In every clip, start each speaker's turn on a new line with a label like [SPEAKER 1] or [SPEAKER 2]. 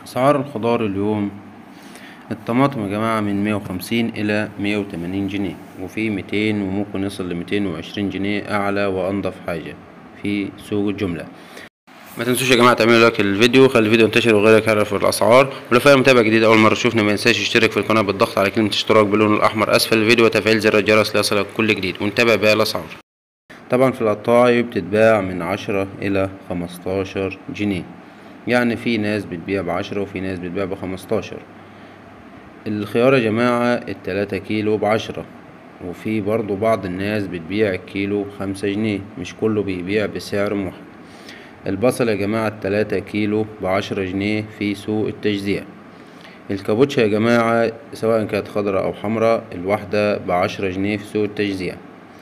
[SPEAKER 1] أسعار الخضار اليوم الطماطم يا جماعة من مية وخمسين إلى مية وتمانين جنيه وفي ميتين وممكن يصل لميتين وعشرين جنيه أعلى وأنضف حاجة في سوق الجملة ما تنسوش يا جماعة تعملوا لايك للفيديو خلي الفيديو ينتشر وغيرك يعرف الأسعار ولو في أي متابع جديد أول مرة تشوفنا ما ينساش يشترك في القناة بالضغط على كلمة اشتراك باللون الأحمر أسفل الفيديو وتفعيل زر الجرس ليصلك كل جديد ونتابع باقي الأسعار طبعا في القطاعي بتتباع من عشرة إلى خمستاشر جنيه يعني في ناس بتبيع بعشرة وفي ناس بتبيع بخمستاشر الخيار يا جماعة التلاتة كيلو بعشرة وفي برضو بعض الناس بتبيع الكيلو بخمسة جنيه مش كله بيبيع بسعر موحد البصل يا جماعة التلاتة كيلو بعشرة جنيه في سوق التجزئة الكابوتشا يا جماعة سواء كانت خضراء أو حمراء الواحدة بعشرة جنيه في سوق التجزئة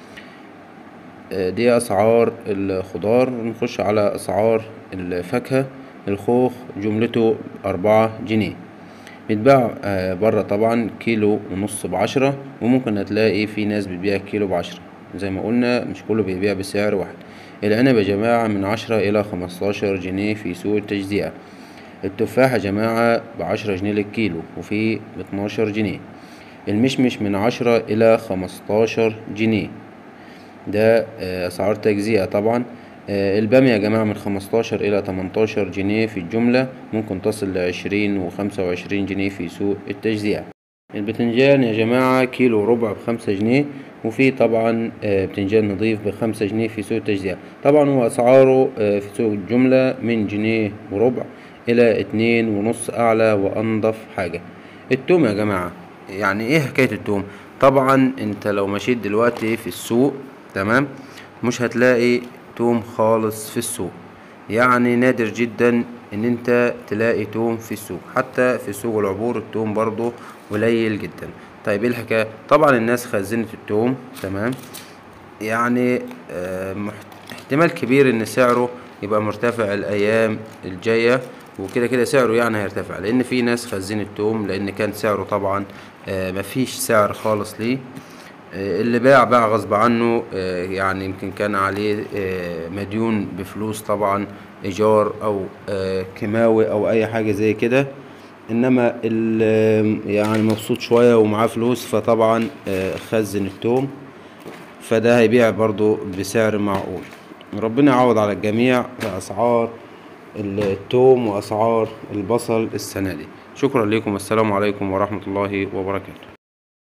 [SPEAKER 1] دي أسعار الخضار نخش على أسعار الفاكهة الخوخ جملته أربعة جنيه بيتباع برا طبعا كيلو ونص بعشرة وممكن هتلاقي في ناس بتبيع كيلو بعشرة زي ما قلنا مش كله بيبيع بسعر واحد العنب يا جماعة من عشرة إلى خمستاشر جنيه في سوق التجزئة التفاح يا جماعة بعشرة جنيه للكيلو وفي باتناشر جنيه المشمش من عشرة إلى خمستاشر جنيه ده أسعار تجزئة طبعا البامية يا جماعة من خمستاشر إلى تمنتاشر جنيه في الجملة ممكن تصل لعشرين وخمسة وعشرين جنيه في سوق التجزئة البتنجان يا جماعة كيلو وربع بخمسة جنيه وفي طبعا بتنجان نضيف بخمسة جنيه في سوق التجزئة طبعا هو أسعاره في سوق الجملة من جنيه وربع إلى اتنين ونص أعلى وأنضف حاجة التوم يا جماعة يعني إيه حكاية التوم طبعا أنت لو مشيت دلوقتي في السوق تمام مش هتلاقي توم خالص في السوق يعني نادر جدا ان انت تلاقي توم في السوق حتى في سوق العبور التوم برضو قليل جدا طيب ايه الحكايه طبعا الناس خزنت التوم تمام يعني اه احتمال كبير ان سعره يبقى مرتفع الايام الجايه وكده كده سعره يعني هيرتفع لان في ناس خزنت التوم لان كان سعره طبعا اه مفيش سعر خالص ليه اللي باع باع غصب عنه يعني يمكن كان عليه مديون بفلوس طبعا ايجار او كيماوي او اي حاجه زي كده انما اللي يعني مبسوط شويه ومعاه فلوس فطبعا خزن التوم فده هيبيع برضو بسعر معقول ربنا يعوض على الجميع في اسعار التوم واسعار البصل السنه دي شكرا لكم والسلام عليكم ورحمه الله وبركاته